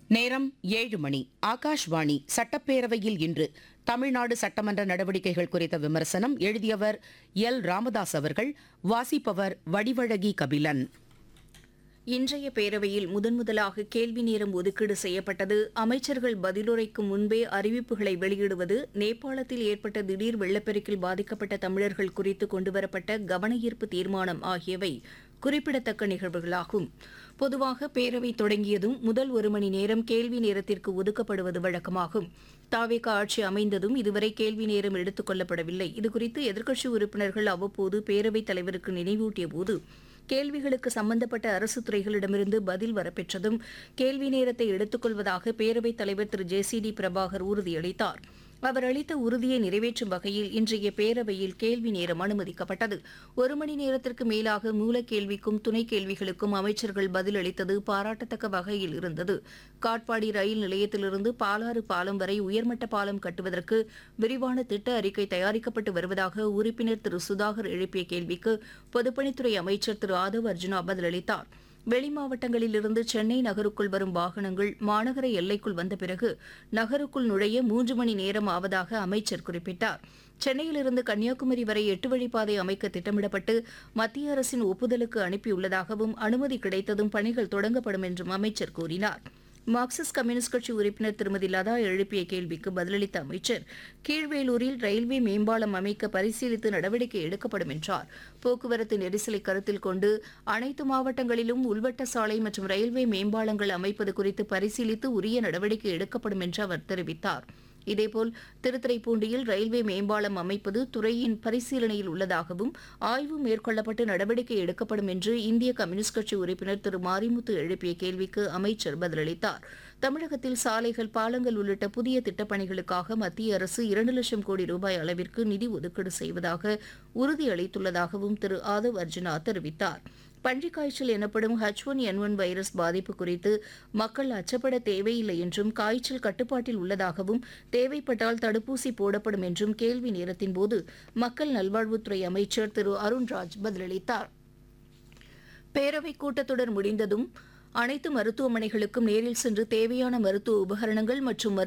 நேரம் ஏழு மணி ஆகாஷ்வாணி சட்டப்பேரவையில் இன்று தமிழ்நாடு சட்டமன்ற நடவடிக்கைகள் குறித்த விமர்சனம் எழுதியவர் எல் ராமதாஸ் அவர்கள் வாசிப்பவர் வடிவழகி கபிலன் இன்றைய பேரவையில் முதன்முதலாக கேள்வி நேரம் ஒதுக்கீடு செய்யப்பட்டது அமைச்சர்கள் பதிலுரைக்கும் முன்பே அறிவிப்புகளை வெளியிடுவது நேபாளத்தில் ஏற்பட்ட திடீர் வெள்ளப்பெருக்கில் பாதிக்கப்பட்ட தமிழர்கள் குறித்து கொண்டுவரப்பட்ட கவனஈர்ப்பு தீர்மானம் ஆகியவை குறிப்பிடத்தக்க நிகழ்வுகளாகும் பொதுவாக பேரவை தொடங்கியதும் முதல் ஒரு மணி நேரம் கேள்வி நேரத்திற்கு ஒதுக்கப்படுவது வழக்கமாகும் தாவேக ஆட்சி அமைந்ததும் இதுவரை கேள்வி நேரம் எடுத்துக் கொள்ளப்படவில்லை இதுகுறித்து எதிர்க்கட்சி உறுப்பினர்கள் அவ்வப்போது பேரவைத் தலைவருக்கு நினைவூட்டிய போது கேள்விகளுக்கு சம்பந்தப்பட்ட அரசு துறைகளிடமிருந்து பதில் வரப்பெற்றதும் கேள்வி நேரத்தை எடுத்துக்கொள்வதாக பேரவைத் தலைவர் Thiru J C D Prabhakar உறுதியளித்தார் அவர் அளித்த உறுதியை நிறைவேற்றும் வகையில் இன்றைய பேரவையில் கேள்வி நேரம் அனுமதிக்கப்பட்டது ஒரு மணி நேரத்திற்கு மேலாக மூலக்கேள்விக்கும் துணை கேள்விகளுக்கும் அமைச்சர்கள் பதிலளித்தது பாராட்டத்தக்க வகையில் இருந்தது காட்பாடி ரயில் நிலையத்திலிருந்து பாலாறு பாலம் வரை உயர்மட்ட பாலம் கட்டுவதற்கு விரிவான திட்ட அறிக்கை தயாரிக்கப்பட்டு வருவதாக உறுப்பினர் திரு சுதாகர் எழுப்பிய கேள்விக்கு பொதுப்பணித்துறை அமைச்சர் திரு ஆதவ் அர்ஜுனா பதிலளித்தார் வெளி மாவட்டங்களிலிருந்து சென்னை நகருக்குள் வரும் வாகனங்கள் மாநகர எல்லைக்குள் வந்த பிறகு நகருக்குள் நுழைய மூன்று மணி நேரம் ஆவதாக அமைச்சர் குறிப்பிட்டார் சென்னையிலிருந்து கன்னியாகுமரி வரை எட்டு வழிப்பாதை அமைக்க திட்டமிடப்பட்டு மத்திய அரசின் ஒப்புதலுக்கு அனுப்பியுள்ளதாகவும் அனுமதி கிடைத்ததும் பணிகள் தொடங்கப்படும் என்றும் அமைச்சர் கூறினார் மார்க்சிஸ்ட் கம்யூனிஸ்ட் கட்சி உறுப்பினர் திருமதி லதா எழுப்பிய கேள்விக்கு பதிலளித்த அமைச்சர் கீழ்வேலூரில் ரயில்வே மேம்பாலம் அமைக்க பரிசீலித்து நடவடிக்கை எடுக்கப்படும் என்றார் போக்குவரத்து நெரிசலை கருத்தில் கொண்டு அனைத்து மாவட்டங்களிலும் உள்வட்ட சாலை மற்றும் ரயில்வே மேம்பாலங்கள் அமைப்பது குறித்து பரிசீலித்து உரிய நடவடிக்கை எடுக்கப்படும் என்று அவர் தெரிவித்தார் இதேபோல் திருத்துறைப்பூண்டியில் ரயில்வே மேம்பாலம் அமைப்பது துறையின் பரிசீலனையில் உள்ளதாகவும் ஆய்வு மேற்கொள்ளப்பட்டு நடவடிக்கை எடுக்கப்படும் என்று இந்திய கம்யூனிஸ்ட் கட்சி உறுப்பினர் திரு மாரிமுத்து எழுப்பிய கேள்விக்கு அமைச்சர் பதிலளித்தார் தமிழகத்தில் சாலைகள் பாலங்கள் உள்ளிட்ட புதிய திட்டப்பணிகளுக்காக மத்திய அரசு இரண்டு லட்சம் கோடி ரூபாய் அளவிற்கு நிதி ஒதுக்கீடு செய்வதாக உறுதியளித்துள்ளதாகவும் திரு ஆதவ் அர்ஜுனா தெரிவித்தார் பன்றிக் காய்ச்சல் எனப்படும் H one N one virus பாதிப்பு குறித்து மக்கள் அச்சப்பட தேவையில்லை என்றும் காய்ச்சல் கட்டுப்பாட்டில் உள்ளதாகவும் தேவைப்பட்டால் தடுப்பூசி போடப்படும் என்றும் கேள்வி நேரத்தின் போது மக்கள் நல்வாழ்வுத்துறை அமைச்சர் திரு அருண்ராஜ் பதிலளித்தார் பேரவை கூட்டத்தொடர் முடிந்ததும் அனைத்து மருத்துவமனைகளுக்கும் நேரில் சென்று தேவையான மருத்துவ உபகரணங்கள் மற்றும் மரு-